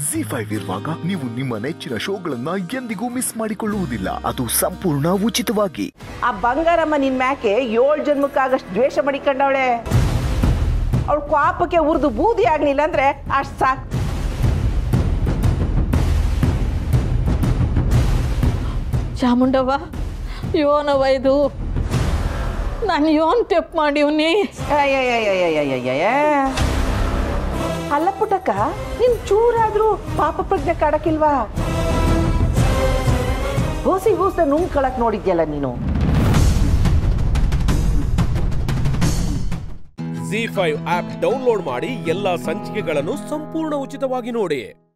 G five ಇರುವಾಗ ನೀವು ನಿಮ್ಮ ನೆಚ್ಚಿನ ಶೋಗಳನ್ನ ಎಂದಿಗೂ ಮಿಸ್ ಮಾಡಿಕೊಳ್ಳುವುದಿಲ್ಲ ಅದು ಸಂಪೂರ್ಣ ಉಚಿತವಾಗಿ ಆ ಬಂಗಾರಮ್ಮ ನಿನ್ ಮ್ಯಾಕೆ ಏಳು ಜನ್ಮಕ್ಕಾಗಷ್ಟು ದ್ವೇಷ ಮಡಿಕೊಂಡವಳೆ ಅವಳು ಪಾಪಕ್ಕೆ ಉರಿದು ಬೂದಿ ಆಗ್ಲಿಲ್ಲ ಅಂದ್ರೆ ಅಷ್ಟು ಸಾಕು ಚಾಮುಂಡವ್ವ ಯೋನವ್ವ ಇದು ನಾನು ಯೋನ್ ತೆಪ್ಪು ಮಾಡಿವ್ನಿ ಅಯ್ಯಯ್ಯಯ್ಯಯ್ಯಯ್ಯಯ್ಯಯ್ಯ. ಅಲ್ಲ ಪುಟ್ಟಕ್ಕ ನಿನ್ ಚೂರಾದ್ರೂ ಪಾಪ ಪ್ರಜ್ಞೆ ಕಾಡಕ್ಕಿಲ್ವಾ ಹೋಸಿ ಹೂಸ ನುಂಗ್ಕೊಳಕ್ ನೋಡಿದ್ಯಲ್ಲ ನೀನು ಜಿ ಫೈವ್ ಆಪ್ ಡೌನ್ಲೋಡ್ ಮಾಡಿ ಎಲ್ಲಾ ಸಂಚಿಕೆಗಳನ್ನು ಸಂಪೂರ್ಣ ಉಚಿತವಾಗಿ ನೋಡಿ